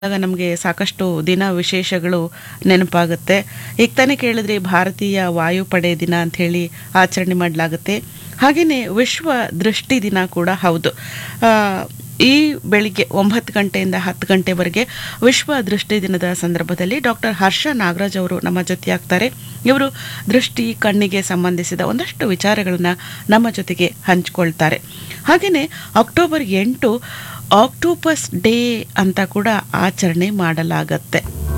ಆಗ ನಮಗೆ ಸಾಕಷ್ಟು ದಿನ ವಿಶೇಷಗಳು ನೆನಪಾಗುತ್ತೆ ಈಗ ತಾನೇ ಕೇಳಿದ್ರಿ ಭಾರತೀಯ ವಾಯುಪಡೆ ದಿನ ಅಂತ ಹೇಳಿ ಆಚರಣೆ ಮಾಡಲಾಗುತ್ತೆ ಹಾಗೆಯೇ ವಿಶ್ವ ದೃಷ್ಟಿ ದಿನ ಕೂಡ ಹೌದು ಆ, ಈ ಬೆಳಿಗ್ಗೆ ಒಂಬತ್ತು ಗಂಟೆಯಿಂದ ಹತ್ತು ಗಂಟೆವರೆಗೆ ವಿಶ್ವ ದೃಷ್ಟಿ ದಿನದ ಸಂದರ್ಭದಲ್ಲಿ ಡಾಕ್ಟರ್ ಹರ್ಷ ನಾಗರಾಜ್ ಅವರು ನಮ್ಮ ಜೊತೆ ಆಗ್ತಾರೆ ಇವರು ದೃಷ್ಟಿ ಕಣ್ಣಿಗೆ ಸಂಬಂಧಿಸಿದ ಒಂದಷ್ಟು ವಿಚಾರಗಳನ್ನು ನಮ್ಮ ಜೊತೆಗೆ ಹಂಚಿಕೊಳ್ತಾರೆ ಹಾಗೆಯೇ ಅಕ್ಟೋಬರ್ ಎಂಟು ಆಕ್ಟೋಪಸ್ ಡೇ ಅಂತ ಕೂಡ ಆಚರಣೆ ಮಾಡಲಾಗತ್ತೆ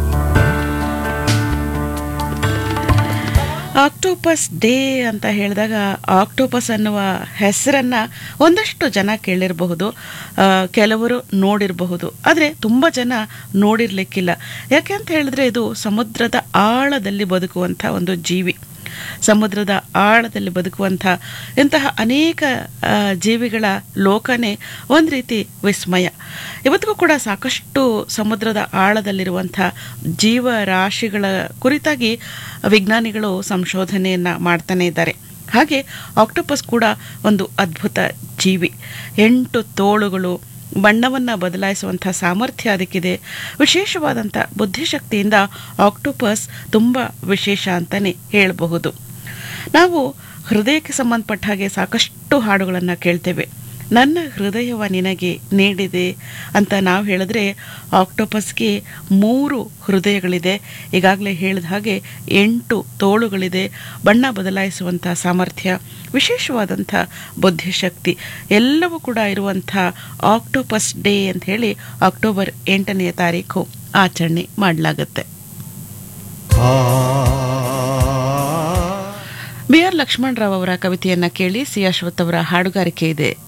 ಆಕ್ಟೋಪಸ್ ಡೇ ಅಂತ ಹೇಳಿದಾಗ ಆಕ್ಟೋಪಸ್ ಅನ್ನುವ ಹೆಸರನ್ನ ಒಂದಷ್ಟು ಜನ ಕೇಳಿರಬಹುದು ಆ, ಕೆಲವರು ನೋಡಿರಬಹುದು ಆದರೆ ತುಂಬ ಜನ ನೋಡಿರ್ಲಿಕ್ಕಿಲ್ಲ ಯಾಕೆ ಅಂತ ಹೇಳಿದ್ರೆ ಇದು ಸಮುದ್ರದ ಆಳದಲ್ಲಿ ಬದುಕುವಂಥ ಒಂದು ಜೀವಿ ಸಮುದ್ರದ ಆಳದಲ್ಲಿ ಬದುಕುವಂಥ ಇಂತಹ ಅನೇಕ ಆ, ಜೀವಿಗಳ ಲೋಕನೇ ಒಂದು ರೀತಿ ವಿಸ್ಮಯ ಇವತ್ತಿಗೂ ಕೂಡ ಸಾಕಷ್ಟು ಸಮುದ್ರದ ಆಳದಲ್ಲಿರುವಂಥ ಜೀವರಾಶಿಗಳ ಕುರಿತಾಗಿ ವಿಜ್ಞಾನಿಗಳು ಸಂಶೋಧನೆಯನ್ನು ಮಾಡ್ತಾನೆ ಇದ್ದಾರೆ ಹಾಗೆ ಆಕ್ಟೋಪಸ್ ಕೂಡ ಒಂದು ಅದ್ಭುತ ಜೀವಿ ಎಂಟು ತೋಳುಗಳು ಬಣ್ಣವನ್ನು ಬದಲಾಯಿಸುವಂಥ ಸಾಮರ್ಥ್ಯ ಅದಕ್ಕಿದೆ ವಿಶೇಷವಾದಂಥ ಬುದ್ಧಿಶಕ್ತಿಯಿಂದ ಆಕ್ಟೋಪಸ್ ತುಂಬ ವಿಶೇಷ ಅಂತಲೇ ಹೇಳಬಹುದು ನಾವು ಹೃದಯಕ್ಕೆ ಸಂಬಂಧಪಟ್ಟ ಹಾಗೆ ಸಾಕಷ್ಟು ಹಾಡುಗಳನ್ನು ಕೇಳ್ತೇವೆ ನನ್ನ ಹೃದಯವ ನಿನಗೆ ನೀಡಿದೆ ಅಂತ ನಾವು ಹೇಳಿದ್ರೆ ಆಕ್ಟೋಪಸ್ಗೆ ಮೂರು ಹೃದಯಗಳಿದೆ ಈಗಾಗಲೇ ಹೇಳಿದ ಹಾಗೆ ಎಂಟು ತೋಳುಗಳಿದೆ ಬಣ್ಣ ಬದಲಾಯಿಸುವಂಥ ಸಾಮರ್ಥ್ಯ ವಿಶೇಷವಾದಂಥ ಬುದ್ಧಿಶಕ್ತಿ ಎಲ್ಲವೂ ಕೂಡ ಇರುವಂಥ ಆಕ್ಟೋಪಸ್ ಡೇ ಅಂತ ಹೇಳಿ ಅಕ್ಟೋಬರ್ ಎಂಟನೆಯ ತಾರೀಕು ಆಚರಣೆ ಮಾಡಲಾಗುತ್ತೆ ಬಿ ಆರ್ ಲಕ್ಷ್ಮಣರಾವ್ ಅವರ ಕವಿತೆಯನ್ನ ಕೇಳಿ ಸಿ ಅಶ್ವಥ್ ಅವರ ಹಾಡುಗಾರಿಕೆ ಇದೆ